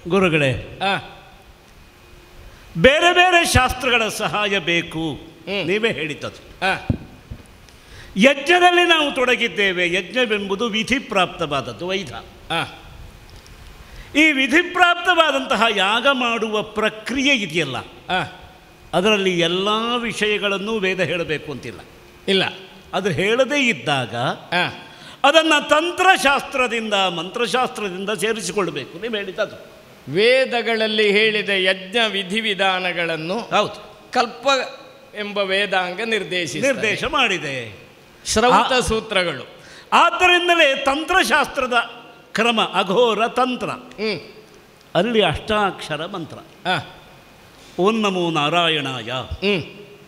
ಗುರುಗಳೇ ಆ, ಬೇರೆ ಬೇರೆ ಶಾಸ್ತ್ರಗಳ ಸಹಾಯ ಬೇಕು ಹ್ಮ್. ನೀವೇ ಹೇಳಿದ್ದದು ಆ, ಯಜ್ಞದಲ್ಲಿ ನಾವು ತೊಡಗಿದ್ದೇವೆ ಯಜ್ಞವೆಂಬುದು ವಿಧಿಪ್ರಾಪ್ತವಾದದ್ದು ವೈಧ ಆ, ಈ ವಿಧಿಪ್ರಾಪ್ತವಾದಂತಹ ಯಾಗ ಮಾಡುವ ಪ್ರಕ್ರಿಯೆ ಇದೆಯಲ್ಲ ಆ, ಅದರಲ್ಲಿ ಎಲ್ಲ ವಿಷಯಗಳನ್ನು ವೇದ ಹೇಳಬೇಕು ಅಂತಿಲ್ಲ ಇಲ್ಲ ಅದು ಹೇಳದೇ ಇದ್ದಾಗ ಆ, ಅದನ್ನು ತಂತ್ರಶಾಸ್ತ್ರದಿಂದ ಮಂತ್ರಶಾಸ್ತ್ರದಿಂದ ಸೇರಿಸಿಕೊಳ್ಳಬೇಕು ನೀವು ಹೇಳಿದ್ದದು ವೇದಗಳಲ್ಲಿ ಹೇಳಿದ ಯಜ್ಞ ವಿಧಿವಿಧಾನಗಳನ್ನು ಹೌದು ಕಲ್ಪ ಎಂಬ ವೇದಾಂಗ ನಿರ್ದೇಶಿಸಿ ನಿರ್ದೇಶ ಮಾಡಿದೆ ಶ್ರೌತ ಆ- ಸೂತ್ರಗಳು ಆದ್ದರಿಂದಲೇ ತಂತ್ರಶಾಸ್ತ್ರದ ಕ್ರಮ ಅಘೋರ ತಂತ್ರ ಹ್ಮ್ ಅಲ್ಲಿ ಅಷ್ಟಾಕ್ಷರ ಮಂತ್ರ ಆ, ಓಂ ನಮೋ ನಾರಾಯಣಾಯ ಹ್ಮ್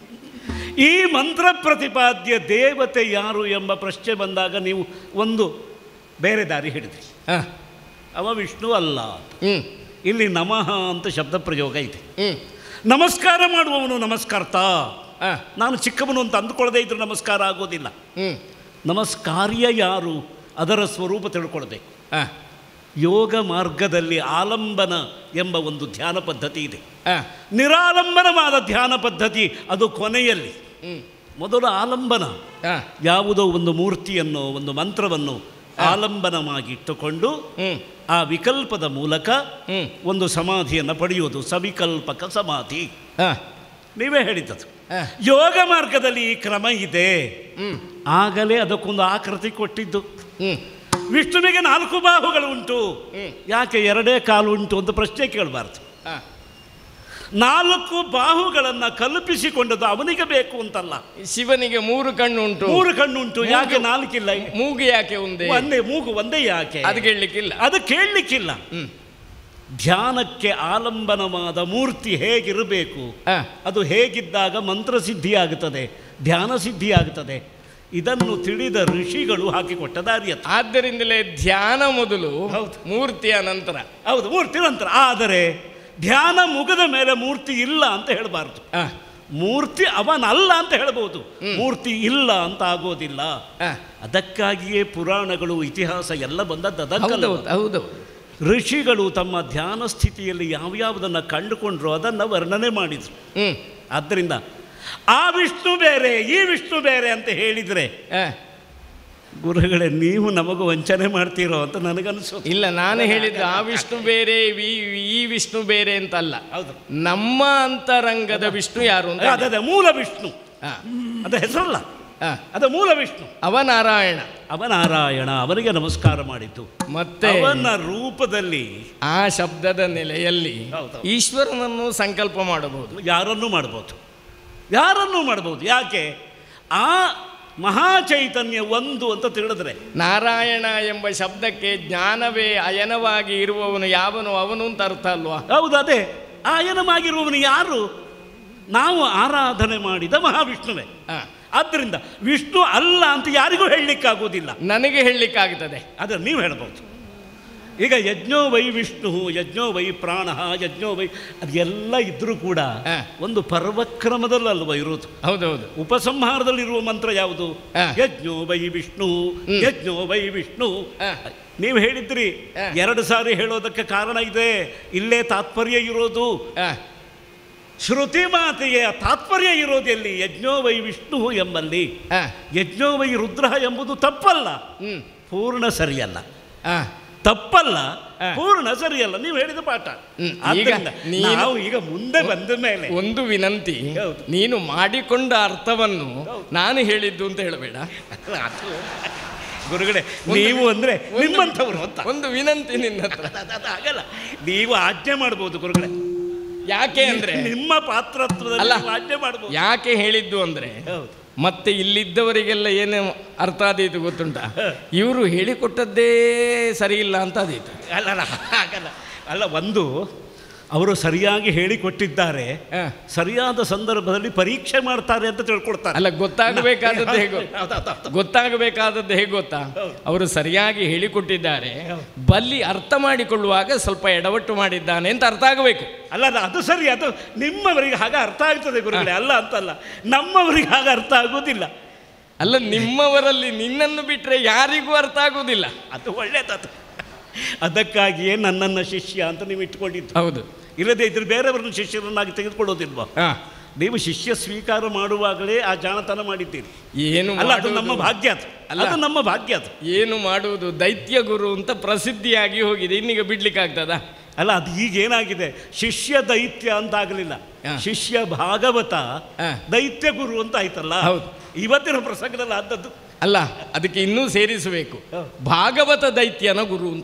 ಈ ಮಂತ್ರ ಪ್ರತಿಪಾದ್ಯ ದೇವತೆ ಯಾರು ಎಂಬ ಪ್ರಶ್ನೆ ಬಂದಾಗ ನೀವು ಒಂದು ಬೇರೆ ದಾರಿ ಹಿಡಿದ್ರಿ ಆ, ಅವ ವಿಷ್ಣು ಅಲ್ಲ ಹ್ಮ್ ಇಲ್ಲಿ ನಮಃ ಅಂತ ಶಬ್ದ ಪ್ರಯೋಗ ಇದೆ ಹ್ಮ್ ನಮಸ್ಕಾರ ಮಾಡುವವನು ನಮಸ್ಕರ್ತ ಆ, ನಾನು ಚಿಕ್ಕವನು ಅಂತ ಅಂದುಕೊಳ್ಳದೇ ಇದ್ರೂ ನಮಸ್ಕಾರ ಆಗೋದಿಲ್ಲ ಹ್ಮ್ ನಮಸ್ಕಾರ್ಯ ಯಾರು ಅದರ ಸ್ವರೂಪ ತಿಳ್ಕೊಳ್ಬೇಕು ಆ, ಯೋಗ ಮಾರ್ಗದಲ್ಲಿ ಆಲಂಬನ ಎಂಬ ಒಂದು ಧ್ಯಾನ ಪದ್ಧತಿ ಇದೆ ಆ, ನಿರಾಲಂಬನವಾದ ಧ್ಯಾನ ಪದ್ಧತಿ ಅದು ಕೊನೆಯಲ್ಲಿ ಹ್ಮ್ ಮೊದಲು ಆಲಂಬನ ಆ, ಯಾವುದೋ ಒಂದು ಮೂರ್ತಿಯನ್ನು ಒಂದು ಮಂತ್ರವನ್ನು ಆಲಂಬನವಾಗಿಟ್ಟುಕೊಂಡು ಹ್ಮ್ ಆ ವಿಕಲ್ಪದ ಮೂಲಕ ಹ್ಮ್ ಒಂದು ಸಮಾಧಿಯನ್ನು ಪಡೆಯುವುದು ಸವಿಕಲ್ಪಕ ಸಮಾಧಿ ಆ, ನೀವೇ ಹೇಳಿದ್ದದು ಆ, ಯೋಗ ಮಾರ್ಗದಲ್ಲಿ ಈ ಕ್ರಮ ಇದೆ ಹ್ಮ್ ಆಗಲೇ ಅದಕ್ಕೊಂದು ಆಕೃತಿ ಕೊಟ್ಟಿದ್ದು ಹ್ಮ್ ವಿಷ್ಣುವಿಗೆ ನಾಲ್ಕು ಬಾಹುಗಳು ಉಂಟು ಹ್ಮ್. ಯಾಕೆ ಎರಡೇ ಕಾಲು ಉಂಟು ಅಂತ ಪ್ರಶ್ನೆ ಕೇಳಬಾರ್ದು ಆ, ನಾಲ್ಕು ಬಾಹುಗಳನ್ನು ಕಲ್ಪಿಸಿಕೊಂಡದ್ದು ಅವನಿಗೆ ಬೇಕು ಅಂತಲ್ಲ ಶಿವನಿಗೆ ಮೂರು ಕಣ್ಣು ಉಂಟು ಮೂರು ಕಣ್ಣುಂಟು ಯಾಕೆ ಮೂಗು- ನಾಲ್ಕಿಲ್ಲ ಮೂಗು ಯಾಕೆ ಒಂದೇ ಒಂದೇ ಮೂಗು ಒಂದೇ ಯಾಕೆ ಅದು ಕೇಳಲಿಕ್ಕಿಲ್ಲ ಅದು ಕೇಳಲಿಕ್ಕಿಲ್ಲ ಹ್ಮ್ ಧ್ಯಾನಕ್ಕೆ ಆಲಂಬನವಾದ ಮೂರ್ತಿ ಹೇಗಿರಬೇಕು ಆ, ಅದು ಹೇಗಿದ್ದಾಗ ಮಂತ್ರಸಿದ್ಧಿಯಾಗುತ್ತದೆ ಧ್ಯಾನ ಸಿದ್ಧಿಯಾಗುತ್ತದೆ ಇದನ್ನು ತಿಳಿದ ಋಷಿಗಳು ಹಾಕಿಕೊಟ್ಟ ದಾರಿಯತ್ತು ಆದ್ದರಿಂದಲೇ ಧ್ಯಾನ ಮೊದಲು ಹೌದು. ಮೂರ್ತಿಯ ನಂತರ ಹೌದು ಮೂರ್ತಿ ನಂತರ ಆದರೆ ಧ್ಯಾನ ಮುಗಿದ ಮೇಲೆ ಮೂರ್ತಿ ಇಲ್ಲ ಅಂತ ಹೇಳಬಾರ್ದು ಆ, ಮೂರ್ತಿ ಅವನಲ್ಲ ಅಂತ ಹೇಳ್ಬೋದು ಮೂರ್ತಿ ಇಲ್ಲ ಅಂತ ಆಗೋದಿಲ್ಲ ಆ, ಅದಕ್ಕಾಗಿಯೇ ಪುರಾಣಗಳು ಇತಿಹಾಸ ಎಲ್ಲ ಬಂದದ್ದು ಅದಕ್ಕಲ್ಲ ಹೌದೌದು ಹೌದೌದು ಋಷಿಗಳು ತಮ್ಮ ಧ್ಯಾನ ಸ್ಥಿತಿಯಲ್ಲಿ ಯಾವ್ಯಾವುದನ್ನು ಕಂಡುಕೊಂಡ್ರು ಅದನ್ನು ವರ್ಣನೆ ಮಾಡಿದರು ಹ್ಮ್ ಆದ್ದರಿಂದ ಆ ವಿಷ್ಣು ಬೇರೆ ಈ ವಿಷ್ಣು ಬೇರೆ ಅಂತ ಹೇಳಿದರೆ ಆ, ಗುರುಗಳೇ ನೀವು ನಮಗೂ ವಂಚನೆ ಮಾಡ್ತೀರೋ ಅಂತ ನನಗನ್ಸೋದು ಇಲ್ಲ ನಾನು ಹೇಳಿದ್ದು ಆ ವಿಷ್ಣು ಬೇರೆ ವಿ- ಈ ವಿಷ್ಣು ಬೇರೆ ಅಂತ ಅಲ್ಲ ಹೌದು ನಮ್ಮ ಅಂತರಂಗದ ವಿಷ್ಣು ಯಾರು ಅಂತ ಅದೇ ಅದೇ ಮೂಲ ವಿಷ್ಣು ಆ, ಅದ ಹೆಸರಲ್ಲ ಆ, ಅದ ಮೂಲ ವಿಷ್ಣು ಅವ ನಾರಾಯಣ ಅವ ನಾರಾಯಣ ಅವನಿಗೆ ನಮಸ್ಕಾರ ಮಾಡಿದ್ದು ಮತ್ತೆ ಅವನ ರೂಪದಲ್ಲಿ ಆ ಶಬ್ದದ ನೆಲೆಯಲ್ಲಿ ಹೌದು. ಈಶ್ವರನನ್ನು ಸಂಕಲ್ಪ ಮಾಡಬಹುದು ಯಾರನ್ನೂ ಮಾಡ್ಬೋದು ಯಾರನ್ನೂ ಮಾಡ್ಬೋದು ಯಾಕೆ ಆ ಮಹಾಚೈತನ್ಯ ಒಂದು ಅಂತ ತಿಳಿದ್ರೆ ನಾರಾಯಣ ಎಂಬ ಶಬ್ದಕ್ಕೆ ಜ್ಞಾನವೇ ಅಯನವಾಗಿ ಇರುವವನು ಯಾವನು ಅವನು ಅಂತ ಅರ್ಥ ಅಲ್ವಾ ಹೌದು ಅದೇ ಆಯನವಾಗಿರುವವನು ಯಾರು ನಾವು ಆರಾಧನೆ ಮಾಡಿದ ಮಹಾವಿಷ್ಣುವೇ ಆ, ಆದ್ದರಿಂದ ವಿಷ್ಣು ಅಲ್ಲ ಅಂತ ಯಾರಿಗೂ ಹೇಳಲಿಕ್ಕಾಗೋದಿಲ್ಲ ನನಗೆ ಹೇಳಲಿಕ್ಕಾಗ್ತದೆ ಅದನ್ನು ನೀವು ಹೇಳ್ಬೋದು ಈಗ ಯಜ್ಞೋ ವೈ ವಿಷ್ಣು ಯಜ್ಞೋ ವೈ ಪ್ರಾಣ ಯಜ್ಞೋ ವೈ ಅದೆಲ್ಲ ಇದ್ದರೂ ಕೂಡ ಹಾ. ಒಂದು ಪರ್ವಕ್ರಮದಲ್ಲಲ್ವ ಇರೋದು ಹೌದೌದು ಉಪಸಂಹಾರದಲ್ಲಿರುವ ಮಂತ್ರ ಯಾವುದು ಹಾ. ಯಜ್ಞೋ ವೈ ವಿಷ್ಣು ಹ್ಮ್. ಯಜ್ಞೋ ವೈ ವಿಷ್ಣು ಹಾ. ನೀವು ಹೇಳಿದ್ರಿ ಹಾ. ಎರಡು ಸಾರಿ ಹೇಳೋದಕ್ಕೆ ಕಾರಣ ಇದೆ ಇಲ್ಲೇ ತಾತ್ಪರ್ಯ ಇರೋದು ಆ, ಶ್ರುತಿ ಮಾತೆಯ ತಾತ್ಪರ್ಯ ಇರೋದೆಲ್ಲಿ ಯಜ್ಞೋ ವೈ ವಿಷ್ಣು ಎಂಬಲ್ಲಿ ಆ, ಯಜ್ಞೋ ವೈ ರುದ್ರ ಎಂಬುದು ತಪ್ಪಲ್ಲ ಹ್ಮ್ ಪೂರ್ಣ ಸರಿಯಲ್ಲ ಆ, ತಪ್ಪಲ್ಲ ಹಾ. ಪೂರ್ಣ ಸರಿಯಲ್ಲ ನೀವು ಹೇಳಿದ ಪಾಠ ಹ್ಮ್. ಈಗ ಆದ್ದರಿಂದ ನೀನು- ನಾವು ಈಗ ಮುಂದೆ ಬಂದ ಮೇಲೆ ಒಂದು ವಿನಂತಿ ಹೌದು. ನೀನು ಮಾಡಿಕೊಂಡ ಅರ್ಥವನ್ನು ಹೌದು. ನಾನು ಹೇಳಿದ್ದು ಅಂತ ಹೇಳಬೇಡ ಅದು ಗುರುಗಳೇ ನೀವು ಅಂದ್ರೆ ಒಂದು- ನಿಮ್ಮಂಥವ್ರು ಅಂತ ಒಂದು ವಿನಂತಿ ನಿನ್ನ ಹತ್ರ ಅದು- ಅದು ಆಗಲ್ಲ ನೀವು ಆಜ್ಞೆ ಮಾಡ್ಬೋದು ಗುರುಗಳೇ ಯಾಕೆ ಅಂದ್ರೆ ನಿಮ್ಮ ಪಾತ್ರತ್ವದಲ್ಲಿ ಅಲ್ಲ. ನೀವು ಆಜ್ಞೆ ಮಾಡ್ಬೋದು ಯಾಕೆ ಹೇಳಿದ್ದು ಅಂದ್ರೆ ಹೌದು ಮತ್ತೆ ಇಲ್ಲಿದ್ದವರಿಗೆಲ್ಲ ಏನು ಅರ್ಥ ಆದೀತು ಗೊತ್ತುಂಟ ಇವರು ಹೇಳಿಕೊಟ್ಟದ್ದೇ ಸರಿ ಇಲ್ಲ ಅಂತ ಆದೀತು ಅಲ್ಲ ಅಲ್ಲ ಆಗಲ್ಲ ಅಲ್ಲ ಒಂದು ಅವರು ಸರಿಯಾಗಿ ಹೇಳಿಕೊಟ್ಟಿದ್ದಾರೆ ಹ. ಸರಿಯಾದ ಸಂದರ್ಭದಲ್ಲಿ ಪರೀಕ್ಷೆ ಮಾಡ್ತಾರೆ ಅಂತ ತಿಳ್ಕೊಳ್ತಾರೆ ಅಲ್ಲ ಗೊತ್ತಾಗಬೇಕಾದದ್ದು ಹೇಗೆ ಹೌದು, ಹೌದು, ಹೌದು. ಗೊತ್ತಾಗಬೇಕಾದದ್ದು ಹೇಗೆ ಗೊತ್ತಾ ಹೌದು. ಅವರು ಸರಿಯಾಗಿ ಹೇಳಿಕೊಟ್ಟಿದ್ದಾರೆ ಬಲ್ಲಿ ಅರ್ಥ ಮಾಡಿಕೊಳ್ಳುವಾಗ ಸ್ವಲ್ಪ ಎಡವಟ್ಟು ಮಾಡಿದ್ದಾನೆ ಅಂತ ಅರ್ಥ ಆಗಬೇಕು ಅಲ್ಲ ಅಲ್ಲ, ಅದು ಸರಿ ಅದು ನಿಮ್ಮವರಿಗೆ ಹಾಗೆ ಅರ್ಥ ಆಗ್ತದೆ ಗುರುಗಳೇ ಅಲ್ಲ ಅಂತಲ್ಲ ನಮ್ಮವರಿಗೆ ಹಾಗೆ ಅರ್ಥ ಆಗೋದಿಲ್ಲ ಅಲ್ಲ ನಿಮ್ಮವರಲ್ಲಿ ನಿನ್ನನ್ನು ಬಿಟ್ಟರೆ ಯಾರಿಗೂ ಅರ್ಥ ಆಗುವುದಿಲ್ಲ ಅದು ಒಳ್ಳೇದದು ಅದಕ್ಕಾಗಿಯೇ ನನ್ನನ್ನು ಶಿಷ್ಯ ಅಂತ ನೀವು ಇಟ್ಕೊಂಡಿದ್ದು ಹೌದು ಇಲ್ಲದೇ ಇದ್ರೆ ಬೇರೆಯವರನ್ನು ಶಿಷ್ಯರನ್ನಾಗಿ ತೆಗೆದುಕೊಳ್ಳೋದಿಲ್ವಾ ಹಾ ನೀವು ಶಿಷ್ಯ ಸ್ವೀಕಾರ ಮಾಡುವಾಗಲೇ ಆ ಜಾಣತನ ಮಾಡಿದ್ದೀರಿ ಏನು ಅಲ್ಲ ಅದು ನಮ್ಮ ಮಾಡುವುದು? ಭಾಗ್ಯ ಅದು ಅಲ್ಲ. ಅದು ನಮ್ಮ ಭಾಗ್ಯ ಅದು ಏನು ಮಾಡುವುದು ದೈತ್ಯ ಗುರು ಅಂತ ಪ್ರಸಿದ್ಧಿಯಾಗಿ ಹೋಗಿದೆ ಇನ್ನೀಗ ಬಿಡ್ಲಿಕ್ಕೆ ಆಗ್ತದಾ ಅಲ್ಲ ಅದು ಈಗ ಏನಾಗಿದೆ ಶಿಷ್ಯ ದೈತ್ಯ ಅಂತ ಆಗಲಿಲ್ಲ ಹಾ. ಶಿಷ್ಯ ಭಾಗವತ ಹಾ. ದೈತ್ಯ ಗುರು ಅಂತ ಆಯ್ತಲ್ಲ ಹೌದು. ಇವತ್ತಿನ ಪ್ರಸಂಗದಲ್ಲಿ ಆದದ್ದು ಅಲ್ಲ ಅದಕ್ಕೆ ಇನ್ನೂ ಸೇರಿಸಬೇಕು ಹ. ಭಾಗವತ ದೈತ್ಯನ ಗುರು ಅಂತ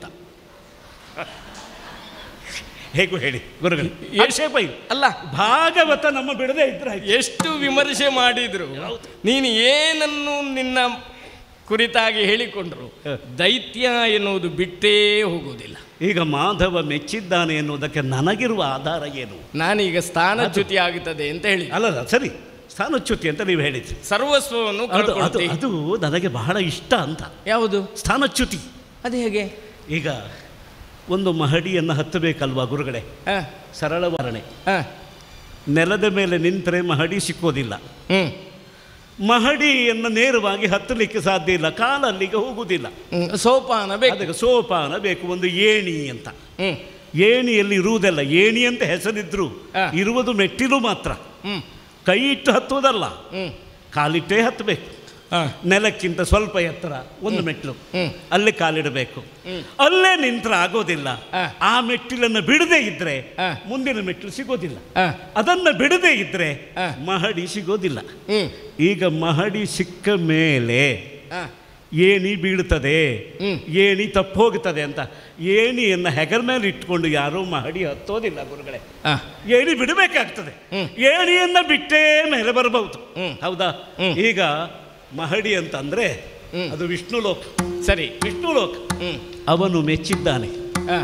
ಹೇಗೂ ಹೇಳಿ ಗುರುಗಳು ಎ- ಆಕ್ಷೇಪ ಇಲ್ಲ ಅಲ್ಲ ಭಾಗವತ ನಮ್ಮ ಬಿಡದೆ ಇದ್ರೆ ಆಯ್ತು. ಎಷ್ಟು ವಿಮರ್ಶೆ ಮಾಡಿದ್ರು ನೀನು ಏನನ್ನು ನಿನ್ನ ಕುರಿತಾಗಿ ಹೇಳಿಕೊಂಡ್ರು ಹ. ದೈತ್ಯ ಎನ್ನುವುದು ಬಿಟ್ಟೇ ಹೋಗುವುದಿಲ್ಲ ಈಗ ಮಾಧವ ಮೆಚ್ಚಿದ್ದಾನೆ ಎನ್ನುವುದಕ್ಕೆ ನನಗಿರುವ ಆಧಾರ ಏನು ನಾನೀಗ ಸ್ಥಾನಚ್ಯುತಿ ಆಗುತ್ತದೆ ಅಂತ ಹೇಳಿ ಅಲ್ಲಲ್ಲ ಸರಿ ಸ್ಥಾನಚ್ಯುತಿ ಅಂತ ನೀವು ಹೇಳಿದ್ರಿ ಸರ್ವಸ್ವವನ್ನು ಅದು ಅದು ಕಳ್ಕೊಳ್ತಿ ಅದು ನನಗೆ ಬಹಳ ಇಷ್ಟ ಅಂತ ಯಾವುದು ಸ್ಥಾನಚ್ಯುತಿ ಅದು ಹೇಗೆ ಈಗ ಒಂದು ಮಹಡಿಯನ್ನು ಹತ್ತಬೇಕಲ್ವಾ ಗುರುಗಳೇ ಹ, ಸರಳ ವರ್ಣೆ ಹ, ನೆಲದ ಮೇಲೆ ನಿಂತರೆ ಮಹಡಿ ಸಿಕ್ಕೋದಿಲ್ಲ ಹ್ಮ್ ಮಹಡಿಯನ್ನು ನೇರವಾಗಿ ಹತ್ತಲಿಕ್ಕೆ ಸಾಧ್ಯ ಇಲ್ಲ ಕಾಲಲ್ಲಿಗೆ ಹೋಗುವುದಿಲ್ಲ ಹ್ಮ್, ಸೋಪಾನ ಬೇಕು ಅದಕ್ಕೆ ಸೋಪಾನ ಬೇಕು ಒಂದು ಏಣಿ ಅಂತ ಹ್ಮ್ ಏಣಿಯಲ್ಲಿ ಇರುವುದಲ್ಲ ಏಣಿ ಅಂತ ಹೆಸರಿದ್ರು ಆ. ಇರುವುದು ಮೆಟ್ಟಿಲು ಮಾತ್ರ ಹ್ಮ್ ಕೈ ಇಟ್ಟು ಹತ್ತುವುದಲ್ಲ ಹ್ಮ್ ಕಾಲಿಟ್ಟೇ ಹತ್ತಬೇಕು ಹ, ನೆಲಕ್ಕಿಂತ ಸ್ವಲ್ಪ ಎತ್ತರ ಒಂದು ಮೆಟ್ಟಿಲು ಹ್ಮ್. ಅಲ್ಲೇ ಕಾಲಿಡಬೇಕು ಹ್ಮ್. ಅಲ್ಲೇ ನಿಂತ್ರ ಆಗೋದಿಲ್ಲ ಆ. ಆ ಮೆಟ್ಟಿಲನ್ನು ಬಿಡದೇ ಇದ್ರೆ ಆ. ಮುಂದಿನ ಮೆಟ್ಟಿಲು ಸಿಗೋದಿಲ್ಲ ಹ, ಅದನ್ನು ಬಿಡದೇ ಇದ್ರೆ ಆ. ಮಹಡಿ ಸಿಗೋದಿಲ್ಲ ಹ್ಮ್ ಈಗ ಮಹಡಿ ಸಿಕ್ಕ ಮೇಲೆ ಹ, ಏಣಿ ಬೀಳುತ್ತದೆ ಹ್ಮ್. ಏಣಿ ತಪ್ಪು ಹೋಗುತ್ತದೆ ಅಂತ ಏಣಿಯನ್ನು ಹೆಗಲ ಮೇಲೆ ಇಟ್ಕೊಂಡು ಯಾರೂ ಮಹಡಿ ಹತ್ತೋದಿಲ್ಲ ಗುರುಗಳೇ ಹ, ಏಣಿ ಬಿಡಬೇಕಾಗ್ತದೆ ಹ್ಮ್. ಏಣಿಯನ್ನ ಬಿಟ್ಟೇ ಮೇಲೆ ಬರಬಹುದು ಹ್ಮ್. ಹೌದಾ ಹ್ಮ್. ಈಗ ಮಹಡಿ ಅಂತಂದ್ರೆ ಹ್ಮ್. ಅದು ವಿಷ್ಣು ಲೋಕ ಸರಿ ವಿಷ್ಣು ಲೋಕ ಹ್ಮ್ ಅವನು ಮೆಚ್ಚಿದ್ದಾನೆ ಹ,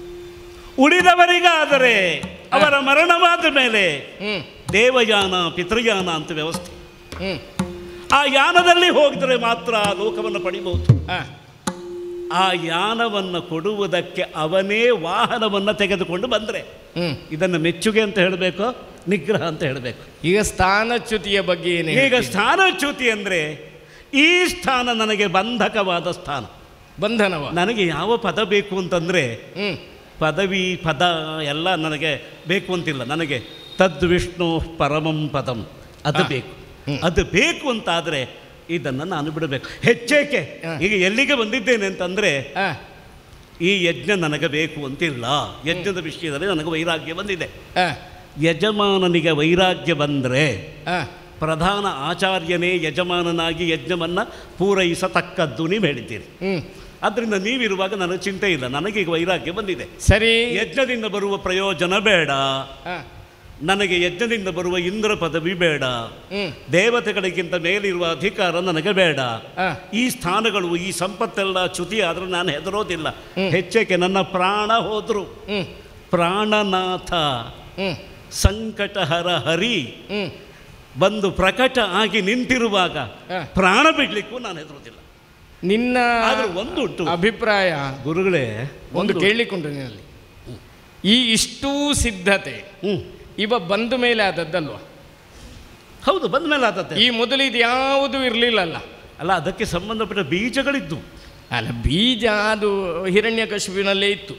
ಉಳಿದವರಿಗಾದರೆ ಅವರ ಮರಣವಾದ ಮೇಲೆ ಹ್ಮ್ ದೇವಯಾನ ಪಿತೃಯಾನ ಅಂತ ವ್ಯವಸ್ಥೆ ಹ್ಮ್ ಆ ಯಾನದಲ್ಲಿ ಹೋಗಿದ್ರೆ ಮಾತ್ರ ಆ ಲೋಕವನ್ನು ಪಡಿಬಹುದು ಹ, ಆ ಯಾನವನ್ನು ಕೊಡುವುದಕ್ಕೆ ಅವನೇ ವಾಹನವನ್ನು ತೆಗೆದುಕೊಂಡು ಬಂದರೆ ಹ್ಮ್ ಇದನ್ನು ಮೆಚ್ಚುಗೆ ಅಂತ ಹೇಳಬೇಕು ನಿಗ್ರಹ ಅಂತ ಹೇಳಬೇಕು ಈಗ ಸ್ಥಾನಚ್ಯುತಿಯ ಬಗ್ಗೆ ಏನು ಈಗ ಹೇಳ್ತೀರಿ? ಸ್ಥಾನಚ್ಯುತಿ ಅಂದರೆ ಈ ಸ್ಥಾನ ನನಗೆ ಬಂಧಕವಾದ ಸ್ಥಾನ ಬಂಧನವ ನನಗೆ ಯಾವ ಪದ ಬೇಕು ಅಂತಂದರೆ ಹ್ಮ್ ಪದವಿ ಪದ ಎಲ್ಲ ನನಗೆ ಬೇಕು ಅಂತಿಲ್ಲ ನನಗೆ ತದ್ ವಿಷ್ಣು ಪರಮಂ ಪದಂ ಅದು ಆ. ಬೇಕು ಹ್ಮ್. ಅದು ಬೇಕು ಅಂತಾದರೆ ಇದನ್ನು ನಾನು ಬಿಡಬೇಕು ಹೆಚ್ಚೇಕೆ ಆ. ಈಗ ಎಲ್ಲಿಗೆ ಬಂದಿದ್ದೇನೆ ಅಂತಂದರೆ ಹ, ಈ ಯಜ್ಞ ನನಗೆ ಬೇಕು ಅಂತಿಲ್ಲ ಯಜ್ಞದ ವಿಷಯದಲ್ಲಿ ನನಗೆ ವೈರಾಗ್ಯ ಬಂದಿದೆ ಹ, ಯಜಮಾನನಿಗೆ ವೈರಾಗ್ಯ ಬಂದರೆ ಹ, ಪ್ರಧಾನ ಆಚಾರ್ಯನೇ ಯಜಮಾನನಾಗಿ ಯಜ್ಞವನ್ನು ಪೂರೈಸತಕ್ಕದ್ದು ನೀವು ಹೇಳಿದ್ದೀರಿ ಹ್ಮ್ ಆದ್ದರಿಂದ ನೀವಿರುವಾಗ ನನಗೆ ಚಿಂತೆ ಇಲ್ಲ ನನಗೀಗ ವೈರಾಗ್ಯ ಬಂದಿದೆ ಸರಿ ಯಜ್ಞದಿಂದ ಬರುವ ಪ್ರಯೋಜನ ಬೇಡ ಹ, ನನಗೆ ಯಜ್ಞದಿಂದ ಬರುವ ಇಂದ್ರ ಪದವಿ ಬೇಡ ಹ್ಮ್ ದೇವತೆಗಳಿಗಿಂತ ಮೇಲಿರುವ ಅಧಿಕಾರ ನನಗೆ ಬೇಡ ಹ, ಈ ಸ್ಥಾನಗಳು ಈ ಸಂಪತ್ತೆಲ್ಲ ಚ್ಯುತಿ ಆದರೂ ನಾನು ಹೆದರೋದಿಲ್ಲ ಹ್ಮ್. ಹೆಚ್ಚೇಕೆ ನನ್ನ ಪ್ರಾಣ ಹೋದ್ರು ಹ್ಮ್ ಪ್ರಾಣನಾಥ ಹ್ಮ್ ಸಂಕಟಹರ ಹರಿ ಹ್ಮ್ ಬಂದು ಪ್ರಕಟ ಆಗಿ ನಿಂತಿರುವಾಗ ಹ. ಪ್ರಾಣ ಬಿಡ್ಲಿಕ್ಕೂ ನಾನು ಹೆದರೋದಿಲ್ಲ ನಿನ್ನ ಆದ್ರೆ ಒಂದು ಉಂಟು ಅಭಿಪ್ರಾಯ ಗುರುಗಳೇ ಒಂದು ಕೇಳಿಕೊಂಡು ನಿನ್ನಲ್ಲಿ ಈ ಇಷ್ಟೂ ಸಿದ್ಧತೆ ಹ್ಮ್ ಇವ ಬಂದ ಮೇಲೆ ಆದದ್ದಲ್ವಾ ಹೌದು ಬಂದ ಮೇಲೆ ಆದದ್ದೆ ಈ ಮೊದಲು ಇದು ಯಾವುದೂ ಇರಲಿಲ್ಲಲ್ಲ ಅಲ್ಲ ಅದಕ್ಕೆ ಸಂಬಂಧಪಟ್ಟ ಬೀಜಗಳಿದ್ದು ಅಲ್ಲ ಬೀಜ ಅದು ಹಿರಣ್ಯಕಶಿಪಿನಲ್ಲೇ ಇತ್ತು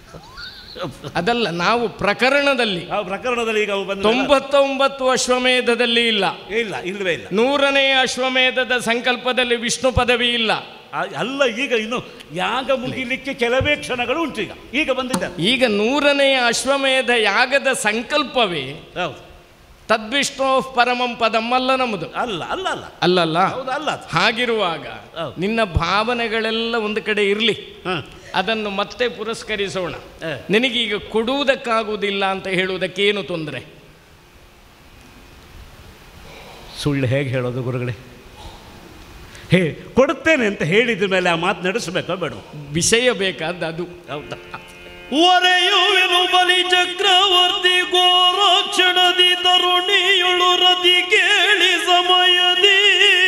ಅದಲ್ಲ ನಾವು ಪ್ರಕರಣದಲ್ಲಿ ಆ ಪ್ರಕರಣದಲ್ಲಿ ಈಗ ಅವು ಬಂದ ಮೇಲೆ- ತೊಂಬತ್ತೊಂಬತ್ತು ಅಶ್ವಮೇಧದಲ್ಲಿ ಇಲ್ಲ ಇಲ್ಲ ಇಲ್ಲವೇ ಇಲ್ಲ ನೂರನೇ ಅಶ್ವಮೇಧದ ಸಂಕಲ್ಪದಲ್ಲಿ ವಿಷ್ಣು ಪದವಿ ಇಲ್ಲ ಆ- ಅಲ್ಲ ಈಗ ಇನ್ನು ಯಾಗ ಮುಗಿಲಿಕ್ಕೆ ಕೆಲವೇ ಕ್ಷಣಗಳು ಉಂಟು ಈಗ ಈಗ ಬಂದಿದ್ದಾರೆ ಈಗ ನೂರನೇ ಅಶ್ವಮೇಧ ಯಾಗದ ಸಂಕಲ್ಪವೇ ಹೌದು ತದ್ವಿಷ್ಣು ಪರಮಂ ಪದಂ ಅಲ್ಲ ನಮ್ಮದು ಅಲ್ಲ ಅಲ್ಲ ಅಲ್ಲ ಅಲ್ಲಲ್ಲ ಹೌದು ಅಲ್ಲ ಅದು ಹಾಗಿರುವಾಗ ಹೌದು. ನಿನ್ನ ಭಾವನೆಗಳೆಲ್ಲ ಒಂದು ಕಡೆ ಇರಲಿ ಹಾಂ ಅದನ್ನು ಮತ್ತೆ ಪುರಸ್ಕರಿಸೋಣ ಹ. ನಿನಗೀಗ ಕೊಡುವುದಕ್ಕಾಗುವುದಿಲ್ಲ ಅಂತ ಹೇಳುವುದಕ್ಕೆ ಏನು ತೊಂದರೆ ಸುಳ್ಳು ಹೇಗೆ ಹೇಳೋದು ಗುರುಗಳೇ ಹೇ ಕೊಡುತ್ತೇನೆ ಅಂತ ಹೇಳಿದ ಮೇಲೆ ಆ ಮಾತು ನಡೆಸಬೇಕೋ ಬೇಡ ವಿಷಯ ಬೇಕಾದ ಅದು ಹೌದಾ ಒರೆಯುವೆನು ಬಲಿ ಚಕ್ರವರ್ತಿ ಗೋರಕ್ಷಣದಿ ತರುಣಿಯುಳು ರತಿ ಕೇಳಿ ಸಮಯದಿ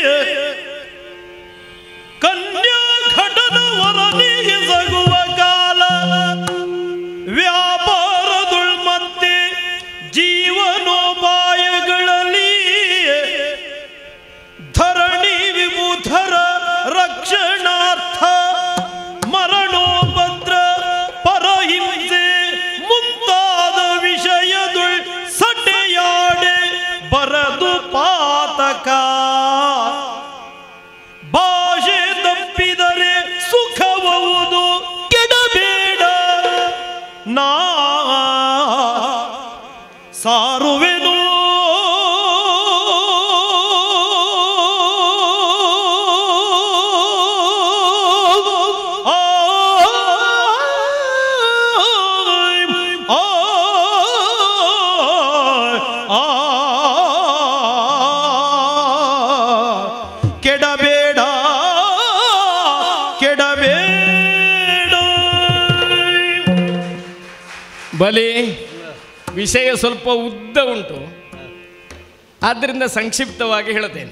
ಕನ್ಯಾ ಘಟನ ವರನಿಗೆ ಸಗುವ ಕಾಲ ವ್ಯಾಪಾರದುಳ್ ಮತ್ತೆ ಜೀವನೋಪಾಯಗಳಲ್ಲಿ ಧರಣಿ ವಿಬುಧರ ರಕ್ಷಣಾರ್ಥ ಮರಣೋಪದ್ರ ನಾ ಸಾರುವೆನು ಕೆಡಬೇಡ ಕೆಡಬೇಡ ಬಲಿ ವಿಷಯ ಸ್ವಲ್ಪ ಉದ್ದ ಉಂಟು ಆದ್ದರಿಂದ ಸಂಕ್ಷಿಪ್ತವಾಗಿ ಹೇಳುತ್ತೇನೆ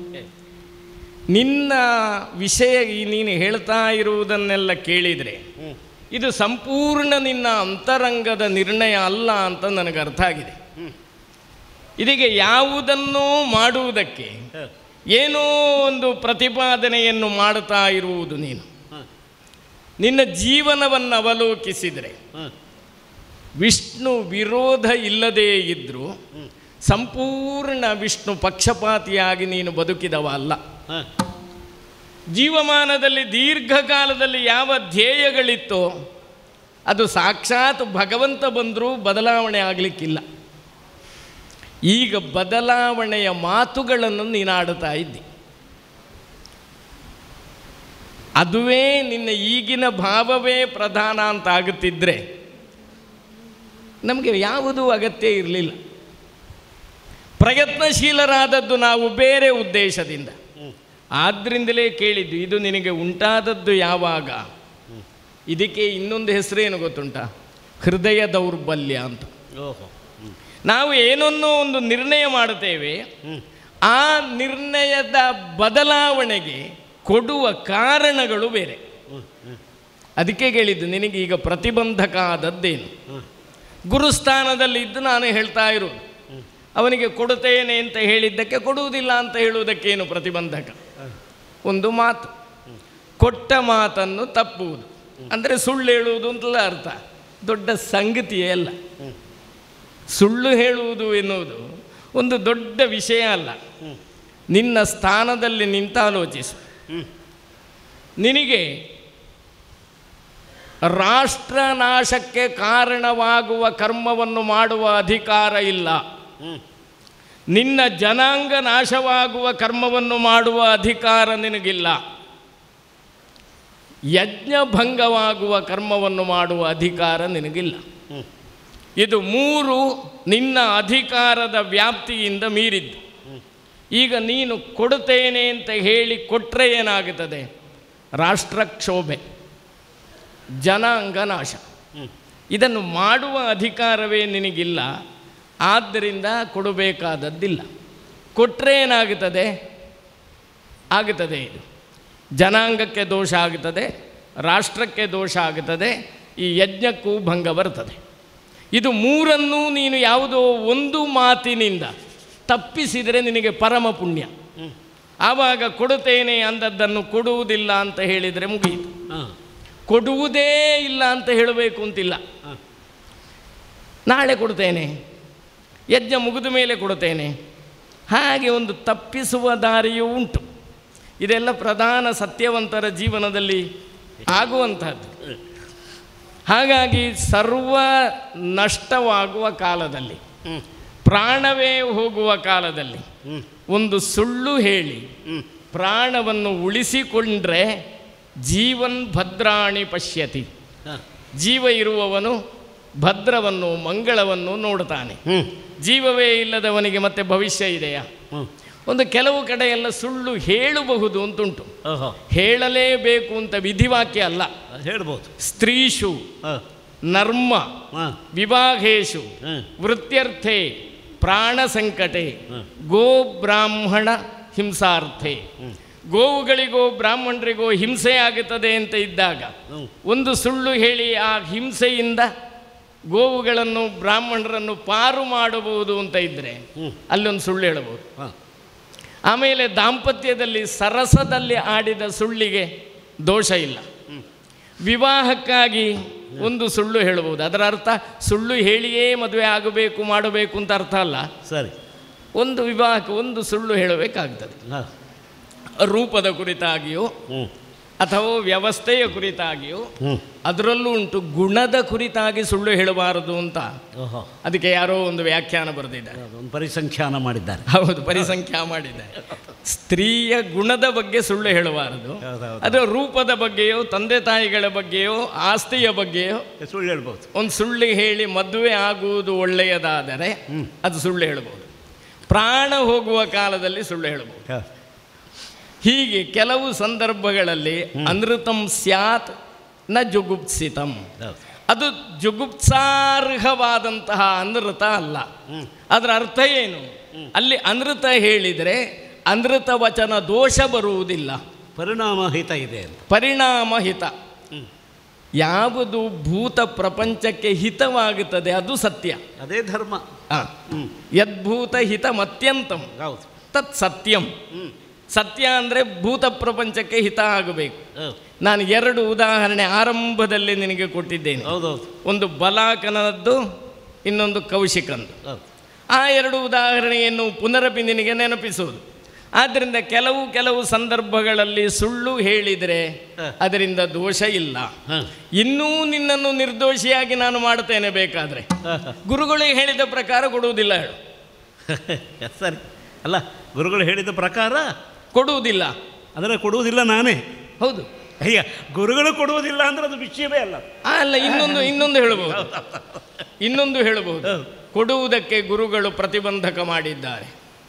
ನಿನ್ನ ವಿಷಯ ಈ ನೀನು ಹೇಳ್ತಾ ಇರುವುದನ್ನೆಲ್ಲ ಕೇಳಿದರೆ ಇದು ಸಂಪೂರ್ಣ ನಿನ್ನ ಅಂತರಂಗದ ನಿರ್ಣಯ ಅಲ್ಲ ಅಂತ ನನಗೆ ಅರ್ಥ ಆಗಿದೆ ಇದೀಗ ಯಾವುದನ್ನೂ ಮಾಡುವುದಕ್ಕೆ ಏನೋ ಒಂದು ಪ್ರತಿಪಾದನೆಯನ್ನು ಮಾಡುತ್ತಾ ಇರುವುದು ನೀನು ನಿನ್ನ ಜೀವನವನ್ನು ಅವಲೋಕಿಸಿದರೆ ವಿಷ್ಣು ವಿರೋಧ ಇಲ್ಲದೇ ಇದ್ದರೂ ಸಂಪೂರ್ಣ ವಿಷ್ಣು ಪಕ್ಷಪಾತಿಯಾಗಿ ನೀನು ಬದುಕಿದವ ಅಲ್ಲ ಜೀವಮಾನದಲ್ಲಿ ದೀರ್ಘಕಾಲದಲ್ಲಿ ಯಾವ ಧ್ಯೇಯಗಳಿತ್ತೋ ಅದು ಸಾಕ್ಷಾತ್ ಭಗವಂತ ಬಂದರೂ ಬದಲಾವಣೆ ಆಗಲಿಕ್ಕಿಲ್ಲ ಈಗ ಬದಲಾವಣೆಯ ಮಾತುಗಳನ್ನು ನೀನು ಆಡುತ್ತಾ ಇದ್ದಿ ಅದುವೇ ನಿನ್ನ ಈಗಿನ ಭಾವವೇ ಪ್ರಧಾನ ಅಂತ ಆಗುತ್ತಿದ್ದರೆ ನಮಗೆ ಯಾವುದೂ ಅಗತ್ಯ ಇರಲಿಲ್ಲ ಪ್ರಯತ್ನಶೀಲರಾದದ್ದು ನಾವು ಬೇರೆ ಉದ್ದೇಶದಿಂದ ಆದ್ದರಿಂದಲೇ ಕೇಳಿದ್ದು ಇದು ನಿನಗೆ ಉಂಟಾದದ್ದು ಯಾವಾಗ ಇದಕ್ಕೆ ಇನ್ನೊಂದು ಹೆಸರೇನು ಗೊತ್ತುಂಟಾ ಹೃದಯ ದೌರ್ಬಲ್ಯ ಅಂತ ಓಹೋ ನಾವು ಏನನ್ನೋ ಒಂದು ನಿರ್ಣಯ ಮಾಡುತ್ತೇವೆ ಆ ನಿರ್ಣಯದ ಬದಲಾವಣೆಗೆ ಕೊಡುವ ಕಾರಣಗಳು ಬೇರೆ ಅದಕ್ಕೆ ಕೇಳಿದ್ದು ನಿನಗೆ ಈಗ ಪ್ರತಿಬಂಧಕ ಆದದ್ದೇನು ಗುರುಸ್ಥಾನದಲ್ಲಿ ಇದ್ದು ನಾನು ಹೇಳ್ತಾ ಇರೋದು ಅವನಿಗೆ ಕೊಡುತ್ತೇನೆ ಅಂತ ಹೇಳಿದ್ದಕ್ಕೆ ಕೊಡುವುದಿಲ್ಲ ಅಂತ ಹೇಳುವುದಕ್ಕೇನು ಪ್ರತಿಬಂಧಕ ಒಂದು ಮಾತು ಕೊಟ್ಟ ಮಾತನ್ನು ತಪ್ಪುವುದು ಅಂದರೆ ಸುಳ್ಳು ಹೇಳುವುದು ಅಂತಲ್ಲ ಅರ್ಥ ದೊಡ್ಡ ಸಂಗತಿಯೇ ಅಲ್ಲ ಸುಳ್ಳು ಹೇಳುವುದು ಎನ್ನುವುದು ಒಂದು ದೊಡ್ಡ ವಿಷಯ ಅಲ್ಲ ನಿನ್ನ ಸ್ಥಾನದಲ್ಲಿ ನಿಂತ ಆಲೋಚಿಸು ನಿನಗೆ ರಾಷ್ಟ್ರ ನಾಶಕ್ಕೆ ಕಾರಣವಾಗುವ ಕರ್ಮವನ್ನು ಮಾಡುವ ಅಧಿಕಾರ ಇಲ್ಲ ನಿನ್ನ ಜನಾಂಗ ನಾಶವಾಗುವ ಕರ್ಮವನ್ನು ಮಾಡುವ ಅಧಿಕಾರ ನಿನಗಿಲ್ಲ ಯಜ್ಞಭಂಗವಾಗುವ ಕರ್ಮವನ್ನು ಮಾಡುವ ಅಧಿಕಾರ ನಿನಗಿಲ್ಲ ಇದು ಮೂರು ನಿನ್ನ ಅಧಿಕಾರದ ವ್ಯಾಪ್ತಿಯಿಂದ ಮೀರಿದ್ದು ಈಗ ನೀನು ಕೊಡುತ್ತೇನೆ ಅಂತ ಹೇಳಿ ಕೊಟ್ಟರೆ ಏನಾಗುತ್ತದೆ ರಾಷ್ಟ್ರಕ್ಷೋಭೆ ಜನಾಂಗ ನಾಶ ಇದನ್ನು ಮಾಡುವ ಅಧಿಕಾರವೇ ನಿನಗಿಲ್ಲ ಆದ್ದರಿಂದ ಕೊಡಬೇಕಾದದ್ದಿಲ್ಲ ಕೊಟ್ಟರೆ ಏನಾಗುತ್ತದೆ ಆಗುತ್ತದೆ ಇದು ಜನಾಂಗಕ್ಕೆ ದೋಷ ಆಗುತ್ತದೆ ರಾಷ್ಟ್ರಕ್ಕೆ ದೋಷ ಆಗುತ್ತದೆ ಈ ಯಜ್ಞಕ್ಕೂ ಭಂಗ ಬರ್ತದೆ ಇದು ಮೂರನ್ನೂ ನೀನು ಯಾವುದೋ ಒಂದು ಮಾತಿನಿಂದ ತಪ್ಪಿಸಿದರೆ ನಿನಗೆ ಪರಮ ಪುಣ್ಯ ಆವಾಗ ಕೊಡುತ್ತೇನೆ ಅಂದದ್ದನ್ನು ಕೊಡುವುದಿಲ್ಲ ಅಂತ ಹೇಳಿದರೆ ಮುಗಿಯಿತು ಹಾಂ ಕೊಡುವುದೇ ಇಲ್ಲ ಅಂತ ಹೇಳಬೇಕು ಅಂತಿಲ್ಲ ಹಾಂ ನಾಳೆ ಕೊಡ್ತೇನೆ ಯಜ್ಞ ಮುಗಿದ ಮೇಲೆ ಕೊಡುತ್ತೇನೆ ಹಾಗೆ ಒಂದು ತಪ್ಪಿಸುವ ದಾರಿಯೂ ಉಂಟು ಇದೆಲ್ಲ ಪ್ರಧಾನ ಸತ್ಯವಂತರ ಜೀವನದಲ್ಲಿ ಆಗುವಂತಹದ್ದು ಹಾಗಾಗಿ ಸರ್ವ ನಷ್ಟವಾಗುವ ಕಾಲದಲ್ಲಿ ಪ್ರಾಣವೇ ಹೋಗುವ ಕಾಲದಲ್ಲಿ ಒಂದು ಸುಳ್ಳು ಹೇಳಿ ಪ್ರಾಣವನ್ನು ಉಳಿಸಿಕೊಂಡ್ರೆ ಜೀವನ್ ಭದ್ರಾಣಿ ಪಶ್ಯತಿ ಹಾಂ ಜೀವ ಇರುವವನು ಭದ್ರವನ್ನು ಮಂಗಳವನ್ನು ನೋಡುತ್ತಾನೆ ಹ್ಞೂ ಜೀವವೇ ಇಲ್ಲದವನಿಗೆ ಮತ್ತೆ ಭವಿಷ್ಯ ಇದೆಯಾ ಹ್ಞೂ ಒಂದು ಕೆಲವು ಕಡೆ ಎಲ್ಲ ಸುಳ್ಳು ಹೇಳಬಹುದು ಅಂತುಂಟು ಓಹೋ ಹೇಳಲೇಬೇಕು ಅಂತ ವಿಧಿವಾಕ್ಯ ಅಲ್ಲ ಹೇಳ್ಬೋದು ಸ್ತ್ರೀಷು ಹಾಂ ನರ್ಮ ಹಾಂ ವಿವಾಹೇಶು ಹಾಂ ವೃತ್ಯರ್ಥೆ ಪ್ರಾಣ ಸಂಕಟೆ ಹ್ಮ್. ಗೋ ಬ್ರಾಹ್ಮಣ ಹಿಂಸಾರ್ಥೆ ಗೋವುಗಳಿಗೋ ಬ್ರಾಹ್ಮಣರಿಗೋ ಹಿಂಸೆ ಆಗುತ್ತದೆ ಅಂತ ಇದ್ದಾಗ ಹ್ಞೂ ಒಂದು ಸುಳ್ಳು ಹೇಳಿ ಆ ಹಿಂಸೆಯಿಂದ ಗೋವುಗಳನ್ನು ಬ್ರಾಹ್ಮಣರನ್ನು ಪಾರು ಮಾಡಬಹುದು ಅಂತ ಇದ್ದರೆ ಹ್ಮ್. ಅಲ್ಲೊಂದು ಸುಳ್ಳು ಹೇಳಬಹುದು ಹಾಂ ಆಮೇಲೆ ದಾಂಪತ್ಯದಲ್ಲಿ ಸರಸದಲ್ಲಿ ಆಡಿದ ಸುಳ್ಳಿಗೆ ದೋಷ ಇಲ್ಲ ವಿವಾಹಕ್ಕಾಗಿ ಒಂದು ಸುಳ್ಳು ಹೇಳಬಹುದು ಅದರ ಅರ್ಥ ಸುಳ್ಳು ಹೇಳಿಯೇ ಮದುವೆ ಆಗಬೇಕು ಮಾಡಬೇಕು ಅಂತ ಅರ್ಥ ಅಲ್ಲ ಸರಿ ಒಂದು ವಿವಾಹಕ್ಕೆ ಒಂದು ಸುಳ್ಳು ಹೇಳಬೇಕಾಗ್ತದೆ ಹಾಂ ರೂಪದ ಕುರಿತಾಗಿಯೋ ಹ್ಞೂ ಅಥವಾ ವ್ಯವಸ್ಥೆಯ ಕುರಿತಾಗಿಯೋ ಹ್ಞೂ ಅದರಲ್ಲೂ ಉಂಟು ಗುಣದ ಕುರಿತಾಗಿ ಸುಳ್ಳು ಹೇಳಬಾರದು ಅಂತ ಓಹೋ ಅದಕ್ಕೆ ಯಾರೋ ಒಂದು ವ್ಯಾಖ್ಯಾನ ಬರೆದಿದ್ದಾರೆ ಒಂದು ಪರಿಸಂಖ್ಯಾನ ಮಾಡಿದ್ದಾರೆ ಹೌದು ಪರಿಸಂಖ್ಯಾ ಮಾಡಿದ್ದಾರೆ ಸ್ತ್ರೀಯ ಗುಣದ ಬಗ್ಗೆ ಸುಳ್ಳು ಹೇಳಬಾರದು ಹೌದೌದು. ಅದರ ರೂಪದ ಬಗ್ಗೆಯೋ ತಂದೆ ತಾಯಿಗಳ ಬಗ್ಗೆಯೋ ಆಸ್ತಿಯ ಬಗ್ಗೆಯೋ ಸುಳ್ಳು ಹೇಳ್ಬೋದು ಒಂದು ಸುಳ್ಳು ಹೇಳಿ ಮದುವೆ ಆಗುವುದು ಒಳ್ಳೆಯದಾದರೆ ಅದು ಸುಳ್ಳು ಹೇಳ್ಬೋದು ಪ್ರಾಣ ಹೋಗುವ ಕಾಲದಲ್ಲಿ ಸುಳ್ಳು ಹೇಳ್ಬೋದು ಹ. ಹೀಗೆ ಕೆಲವು ಸಂದರ್ಭಗಳಲ್ಲಿ ಅನೃತಂ ಸ್ಯಾತ್ ನ ಜುಗುಪ್ಸಿತಂ ಹೌದು ಅದು ಜುಗುಪ್ಸಾರ್ಹವಾದಂತಹ ಅನೃತ ಅಲ್ಲ ಅದರ ಅರ್ಥ ಏನು ಅಲ್ಲಿ ಅನೃತ ಹೇಳಿದರೆ ಅನೃತ ವಚನ ದೋಷ ಬರುವುದಿಲ್ಲ ಪರಿಣಾಮಹಿತ ಇದೆ ಅಂತ ಪರಿಣಾಮ ಹಿತ ಯಾವುದು ಭೂತ ಪ್ರಪಂಚಕ್ಕೆ ಹಿತವಾಗುತ್ತದೆ ಅದು ಸತ್ಯ ಅದೇ ಧರ್ಮ ಆ, ಹ್ಮ್. ಯದ್ಭೂತ ಹಿತಮತ್ಯಂತಂ ಹೌದು ತತ್ ಸತ್ಯಂ ಹ್ಞೂ ಸತ್ಯ ಅಂದರೆ ಭೂತ ಪ್ರಪಂಚಕ್ಕೆ ಹಿತ ಆಗಬೇಕು ಹೌದು ನಾನು ಎರಡು ಉದಾಹರಣೆ ಆರಂಭದಲ್ಲಿ ನಿನಗೆ ಕೊಟ್ಟಿದ್ದೇನೆ ಹೌದೌದು ಒಂದು ಬಲಾಕನದ್ದು ಇನ್ನೊಂದು ಕೌಶಿಕಂದು ಹೌದು ಆ ಎರಡು ಉದಾಹರಣೆಯನ್ನು ಪುನರಪಿ ನಿನಗೆ ನೆನಪಿಸುವುದು ಆದ್ದರಿಂದ ಕೆಲವು ಕೆಲವು ಸಂದರ್ಭಗಳಲ್ಲಿ ಸುಳ್ಳು ಹೇಳಿದರೆ ಹ. ಅದರಿಂದ ದೋಷ ಇಲ್ಲ ಹಾಂ ಇನ್ನೂ ನಿನ್ನನ್ನು ನಿರ್ದೋಷಿಯಾಗಿ ನಾನು ಮಾಡ್ತೇನೆ ಬೇಕಾದರೆ ಗುರುಗಳಿಗೆ ಹೇಳಿದ ಪ್ರಕಾರ ಕೊಡುವುದಿಲ್ಲ ಹೇಳು ಸರಿ ಅಲ್ಲ ಗುರುಗಳು ಹೇಳಿದ ಪ್ರಕಾರ ಕೊಡುವುದಿಲ್ಲ ಅದನ್ನು ಕೊಡುವುದಿಲ್ಲ ನಾನೇ ಹೌದು ಅಯ್ಯ ಗುರುಗಳು ಕೊಡುವುದಿಲ್ಲ ಅಂದ್ರೆ ಅದು ವಿಷಯವೇ ಅಲ್ಲ ಆ, ಅಲ್ಲ ಇನ್ನೊಂದು ಇನ್ನೊಂದು ಹೇಳಬಹುದು ಇನ್ನೊಂದು ಹೇಳಬಹುದು ಹೌದು. ಕೊಡುವುದಕ್ಕೆ ಗುರುಗಳು ಪ್ರತಿಬಂಧಕ ಮಾಡಿದ್ದಾರೆ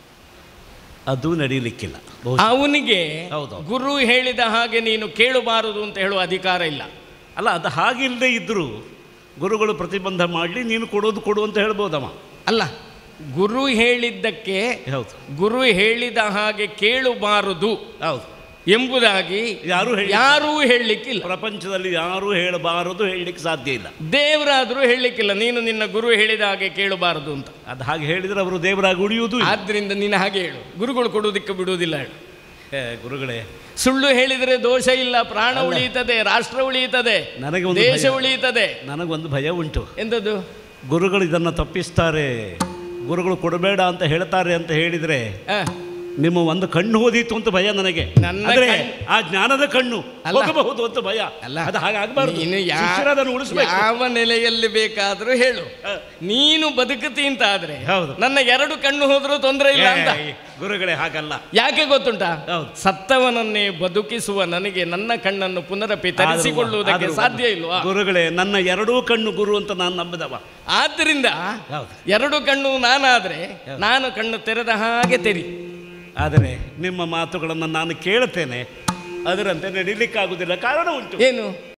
ಅದು ನಡೀಲಿಕ್ಕಿಲ್ಲ ಬಹುಶಃ. ಅವನಿಗೆ ಹೌದು. ಗುರು ಹೇಳಿದ ಹಾಗೆ ನೀನು ಕೇಳಬಾರದು ಅಂತ ಹೇಳುವ ಅಧಿಕಾರ ಇಲ್ಲ ಅಲ್ಲ ಅದು ಹಾಗಿಲ್ಲದೆ ಇದ್ದರೂ ಗುರುಗಳು ಪ್ರತಿಬಂಧ ಮಾಡಲಿ ನೀನು ಕೊಡೋದು ಕೊಡು ಅಂತ ಹೇಳ್ಬೋದಮ್ಮ ಅಲ್ಲ ಗುರು ಹೇಳಿದ್ದಕ್ಕೆ ಹೌದು ಗುರು ಹೇಳಿದ ಹಾಗೆ ಕೇಳಬಾರದು ಹೌದು ಎಂಬುದಾಗಿ ಯಾರೂ ಹೇಳಿ ಯಾರೂ ಹೇಳಲಿಕ್ಕಿಲ್ಲ ಪ್ರಪಂಚದಲ್ಲಿ ಯಾರೂ ಹೇಳಬಾರದು ಹೇಳಲಿಕ್ಕೆ ಸಾಧ್ಯ ಇಲ್ಲ ದೇವರಾದರೂ ಹೇಳಲಿಕ್ಕಿಲ್ಲ ನೀನು ನಿನ್ನ ಗುರು ಹೇಳಿದ ಹಾಗೆ ಕೇಳಬಾರದು ಅಂತ ಅದು ಹಾಗೆ ಹೇಳಿದರೆ ಅವರು ದೇವರಾಗಿ ಉಳಿಯುವುದು ಇಲ್ಲ. ಆದ್ರಿಂದ ನೀನು ಹಾಗೆ ಹೇಳು ಗುರುಗಳು ಕೊಡುವುದಕ್ಕೆ ಬಿಡುವುದಿಲ್ಲ ಹೇಳು ಏ, ಗುರುಗಳೇ ಸುಳ್ಳು ಹೇಳಿದರೆ ದೋಷ ಇಲ್ಲ ಪ್ರಾಣ ಉಳಿಯುತ್ತದೆ ರಾಷ್ಟ್ರ ಉಳಿಯುತ್ತದೆ ನನಗೆ ಒಂದು ದೇಶ ಭಯ. ಉಳಿಯುತ್ತದೆ ನನಗೊಂದು ಭಯ ಉಂಟು ಎಂಥದ್ದು ಗುರುಗಳು ಇದನ್ನು ತಪ್ಪಿಸ್ತಾರೆ ಗುರುಗಳು ಕೊಡಬೇಡ ಅಂತ ಹೇಳ್ತಾರೆ ಅಂತ ಹೇಳಿದರೆ ಆ, ನಿಮ್ಮ ಒಂದು ಕಣ್ಣು ಹೋದೀತು ಅಂತ ಭಯ ನನಗೆ ನನ್ನ ಅಂದ್ರೆ ಕಣ್ಣು- ಆ ಜ್ಞಾನದ ಕಣ್ಣು ಅಲ್ಲ. ಹೋಗಬಹುದು ಅಂತ ಭಯ ಅಲ್ಲ ಅದು ಹಾಗಾಗಬಾರ್ದು ನೀನು ಯಾ- ಶಿಷ್ಯರದನ್ನು ಉಳಿಸ್ಬೇಕು ಯಾವ ನೆಲೆಯಲ್ಲಿ ಬೇಕಾದರೂ ಹೇಳು ಹ. ನೀನು ಬದುಕುತ್ತಿ ಅಂತ ಆದ್ರೆ ಹೌದು. ನನ್ನ ಎರಡು ಕಣ್ಣು ಹೋದ್ರೂ ತೊಂದರೆ ಇಲ್ಲ ಅಂತ ಏ, ಗುರುಗಳೇ ಹಾಗಲ್ಲ ಯಾಕೆ ಗೊತ್ತುಂಟಾ ಹೌದು. ಸತ್ತವನನ್ನೇ ಬದುಕಿಸುವ ನನಗೆ ನನ್ನ ಕಣ್ಣನ್ನು ಪುನರಪಿ ತರಿಸಿಕೊಳ್ಳುವುದಕ್ಕೆ ಆದ್ರೂ- ಸಾಧ್ಯ ಇಲ್ವಾ ಗುರುಗಳೇ ನನ್ನ ಎರಡೂ ಕಣ್ಣು ಗುರು ಅಂತ ನಾನು ನಂಬಿದವ ಆದ್ದರಿಂದ ಹೌದು. ಎರಡು ಕಣ್ಣು ನಾನಾದ್ರೆ ನಾನು ಕಣ್ಣು ತೆರೆದ ಹಾಗೆ ತೆರಿ ಆದರೆ ನಿಮ್ಮ ಮಾತುಗಳನ್ನು ನಾನು ಕೇಳುತ್ತೇನೆ ಅದರಂತೆ ನಡೀಲಿಕ್ಕಾಗುವುದಿಲ್ಲ ಕಾರಣ ಉಂಟು ಏನು